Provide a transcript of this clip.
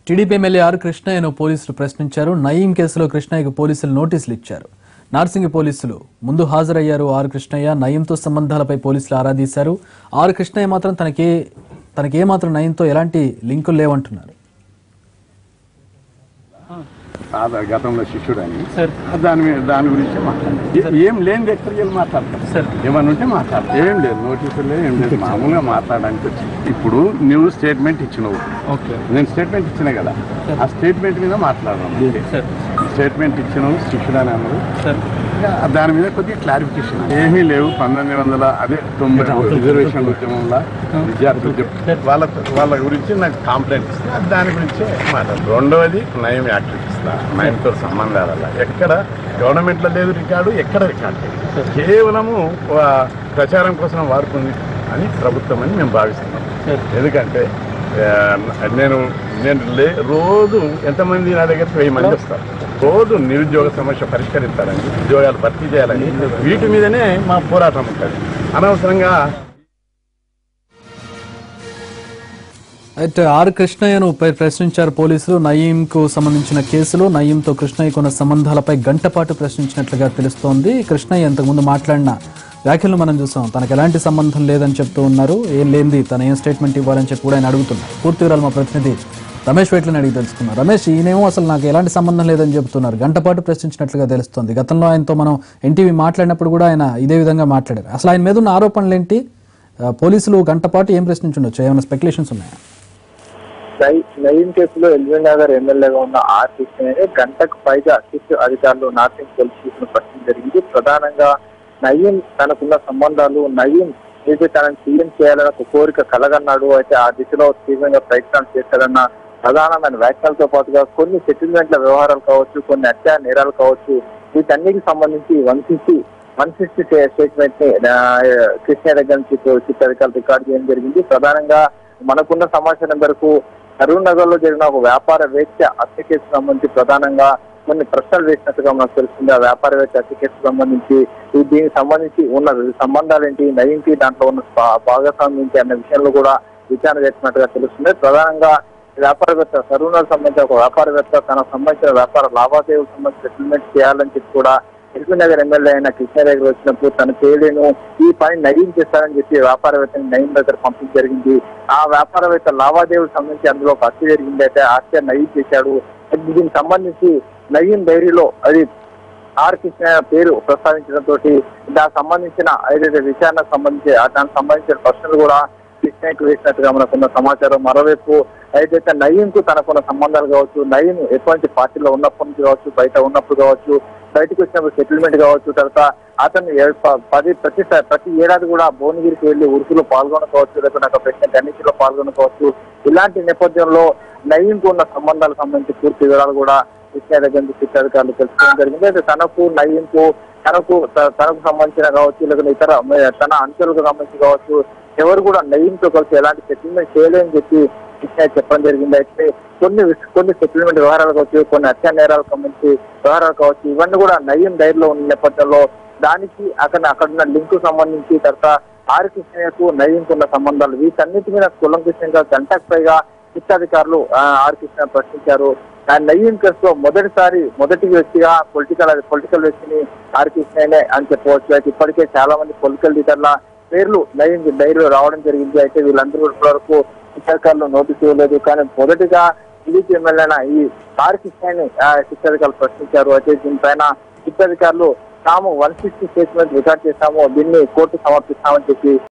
TDP MLA or కృష్ణయ్యను పోలీసులు ప్రశ్నించారు నయీం కేసులో కృష్ణయ్యకు పోలీసులు నోటీసులు ఇచ్చారు నార్సింగి పోలీసులు ముందు హాజరయ్యారు ఆర్ కృష్ణయ్య నయీంతో సంబంధాలపై పోలీసులు ఆరాధీశారు ఆర్ కృష్ణయ్య మాత్రం తనకే తనకే మాత్రం నయీంతో ఎలాంటి లింకులు లేవంటున్నారు ఆధార్ గతంలో శిష్యుడని సార్ దాని మీద దాని గురించి మాట్లాడాలి ఏం లేని ఎక్కడికి వెళ్ళి మాట్లాడతాం సార్ ఏమన్నా ఉంటే మాట్లాడతాం ఏం లేదు నోటీసులు లేదు ఏం లేదు మామూలుగా మాట్లాడడానికి వచ్చి ఇప్పుడు నువ్వు స్టేట్మెంట్ ఇచ్చినావు ఓకే నేను స్టేట్మెంట్ ఇచ్చిన కదా ఆ స్టేట్మెంట్ మీద మాట్లాడదాం అంతే. సార్ స్టేట్మెంట్ ఇచ్చినావు శిష్యుడని అన్నారు సార్ ఇక దాని మీద కొద్దిగా క్లారిఫికేషన్ ఏమీ లేవు పంతొమ్మిది వందల అదే తొంభై రిజర్వేషన్ ఉద్యమంలో విద్యార్థులు చెప్ వాళ్ళ వాళ్ళ గురించి నాకు కంప్లైంట్ ఇస్తే అది దాని గురించే మాట్లాడు రెండవది నయం యాక్టివ్ ఇస్తా నయంతో సంబంధాల ఎక్కడ గవర్నమెంట్లో లేదు రికార్డు ఎక్కడ రికార్డు లేదు కేవలము ఆ, ప్రచారం కోసం వాడుకుంది అని ప్రభుత్వం అని మేము భావిస్తున్నాం సార్ ఎందుకంటే ఆ, నేను నేను లే రోజు ఎంతమంది నా దగ్గరికి వెయ్యి మంది వస్తారు రోజు నిరుద్యోగ సమస్య పరిష్కరించాలని ఉద్యోగాలు భర్తీ చేయాలని వీటి మీదనే మా పోరాటం ఉంటుంది అనవసరంగా అయితే ఆర్ కృష్ణయ్యను పై ప్రశ్నించారు పోలీసులు నయీంకు సంబంధించిన కేసులో నయీంతో కృష్ణయ్యకు ఉన్న సంబంధాలపై గంటపాటు ప్రశ్నించినట్లుగా తెలుస్తోంది కృష్ణయ్య ఇంతకుముందు మాట్లాడిన వ్యాఖ్యలను మనం చూసాం తనకు ఎలాంటి సంబంధం లేదని చెప్తూ ఉన్నారు ఏం లేనిది తన ఏం స్టేట్మెంట్ ఇవ్వాలని చెప్పి కూడా ఆయన అడుగుతున్నారు పూర్తి వివరాలు మా ప్రతినిధి రమేష్ వేట్లని అడిగి తెలుసుకున్నారు రమేష్ ఈయనేమో అసలు నాకు ఎలాంటి సంబంధం లేదని చెప్తున్నారు గంటపాటు ప్రశ్నించినట్లుగా తెలుస్తోంది గతంలో ఆయనతో మనం ఎన్టీవీ మాట్లాడినప్పుడు కూడా ఆయన ఇదే విధంగా మాట్లాడారు అసలు ఆయన మీద ఉన్న ఆరోపణలు ఏంటి ఆ, పోలీసులు గంటపాటు ఏం ప్రశ్నించుండొచ్చు ఏమైనా స్పెక్యులేషన్స్ ఉన్నాయా నై- నయీం కేసులో ఎల్వీ నగర్ ఎమ్మెల్యేగా ఉన్న ఆర్ కృష్ణయ్య గంటకు పైగా శిశు అధికారులు నార్సింగ్ పోలీస్ స్టేషన్ ప్రశ్న జరిగింది ప్రధానంగా నయీం తనకున్న సంబంధాలు నయీం ఏదైతే తనను సీఎం చేయాలన్న ఒక కోరిక కలగన్నాడు అయితే ఆ దిశలో తీవ్రంగా ప్రయత్నాలు చేశారన్న ప్రధానమైన వ్యాఖ్యలతో పాటుగా కొన్ని సెటిల్మెంట్ల వ్యవహారాలు కావచ్చు కొన్ని హత్యా నేరాలు కావచ్చు వీటన్నిటికి సంబంధించి one fifty one fifty statement ని ఆ, కృష్ణ దగ్గర నుంచి చిత్త అధికారులు రికార్డు చేయడం జరిగింది ప్రధానంగా మనకున్న సమాచారం మేరకు కరూర్ నగర్ లో జరిగిన ఒక వ్యాపారవేత్త హత్య కేసుకు సంబంధించి ప్రధానంగా కొన్ని ప్రశ్నలు వేసినట్టుగా మనకు తెలుస్తుంది ఆ వ్యాపారవేత్త హత్య కేసుకు సంబంధించి ఈ దీనికి సంబంధించి ఉన్న సంబంధాలు ఏంటి నయంకి దాంట్లో ఉన్న భా- భాగస్వామ్యం ఏంటి అన్న విషయంలో కూడా విచారణ చేసినట్టుగా తెలుస్తుంది ప్రధానంగా ఈ వ్యాపారవేత్త కరూర్ సంబంధించిన ఒక వ్యాపారవేత్త తనకు సంబంధించిన వ్యాపార లావాదేవీలకు సంబంధించి సెటిల్మెంట్ చేయాలని చెప్పి కూడా ఎల్బీ నగర్ ఎమ్మెల్యే అయిన కృష్ణ దగ్గర వచ్చినప్పుడు తను చేయలేను ఈ పని నయీం చేస్తారని చెప్పి వ్యాపారవేత్తని నయీం దగ్గర పంపించడం జరిగింది ఆ వ్యాపారవేత్త లావాదేవీలకు సంబంధించి అందులో ఒక హత్య జరిగింది అయితే ఆ హత్య నయీం చేశాడు దీనికి సంబంధించి నయీం డైరీలో అది ఆర్ కృష్ణ పేరు ప్రస్తావించడంతో దానికి సంబంధించిన ఏదైతే విచారణకు సంబంధించి ఆ దానికి సంబంధించిన ప్రశ్నలు కూడా కృష్ణకి వేసినట్టుగా మనకున్న సమాచారం మరోవైపు ఏదైతే నయీంకు తనకున్న సంబంధాలు కావచ్చు నయీం ఎటువంటి పార్టీలో ఉన్నప్పటి నుంచి కావచ్చు బయట ఉన్నప్పుడు కావచ్చు బయటకు వచ్చినప్పుడు సెటిల్మెంట్ కావచ్చు తర్వాత అతను ఏ- ప- పది ప్రతి స- ప్రతి ఏడాది కూడా భువనగిరికి వెళ్లి ఉరుకులో పాల్గొనకపోవచ్చు లేకపోతే నాకు ప్రెసిడెంట్ అన్నిటిలో పాల్గొనకపోవచ్చు ఇలాంటి నేపథ్యంలో నయీంకు ఉన్న సంబంధాలకు సంబంధించి పూర్తి వివరాలు కూడా కృష్ణ దగ్గర నుంచి శిక్ష అధికారులు తెలుసుకోవడం జరిగింది అయితే తనకు నయీంకు తనకు త- తనకు సంబంధించిన కావచ్చు లేకపోతే ఇతర మ- తన అంచెలకు సంబంధించి కావచ్చు ఎవరు కూడా నయీంతో కలిసి ఎలాంటి సెటిల్మెంట్ చేయలేని చెప్పి కృష్ణ చెప్పడం జరిగింది అయితే కొన్ని విష- కొన్ని సెటిల్మెంట్ వ్యవహారాలు కావచ్చు కొన్ని హత్యా నేరాలకు సంబంధించి వ్యవహారాలు కావచ్చు ఇవన్నీ కూడా నయీం డైరీలో ఉన్న నేపథ్యంలో దానికి అక్కడ అక్కడ ఉన్న లింక్ సంబంధించి తర్వాత ఆర్ కృష్ణయ్యకు నయీంకు ఉన్న సంబంధాలు వీటన్నిటి మీద కులంకృష్ణంగా గంటకు పైగా శిక్షాధికారులు ఆ, ఆర్ కృష్ణ ప్రశ్నించారు ఆ నయీం కేసులో మొదటిసారి మొదటి వ్యక్తిగా పొలిటికల్ పొలిటికల్ వ్యక్తిని ఆర్ కృష్ణయ్యనే అని చెప్పవచ్చు అయితే ఇప్పటికే చాలా మంది పొలిటికల్ లీడర్ల పేర్లు నయీం డైరీలో రావడం జరిగింది అయితే వీళ్ళందరూ ఇప్పటివరకు శిక్షాధికారులు నోటీసు ఇవ్వలేదు కానీ మొదటిగా టీడీపీ ఎమ్మెల్యేన ఈ ఆర్ కృష్ణని శిక్షాధికారులు ప్రశ్నించారు అయితే దీనిపైన శిక్షాధికారులు తాము వన్ సిక్స్టీ స్టేట్మెంట్ రికార్డ్ చేశాము దీన్ని కోర్టు సమర్పిస్తామని చెప్పి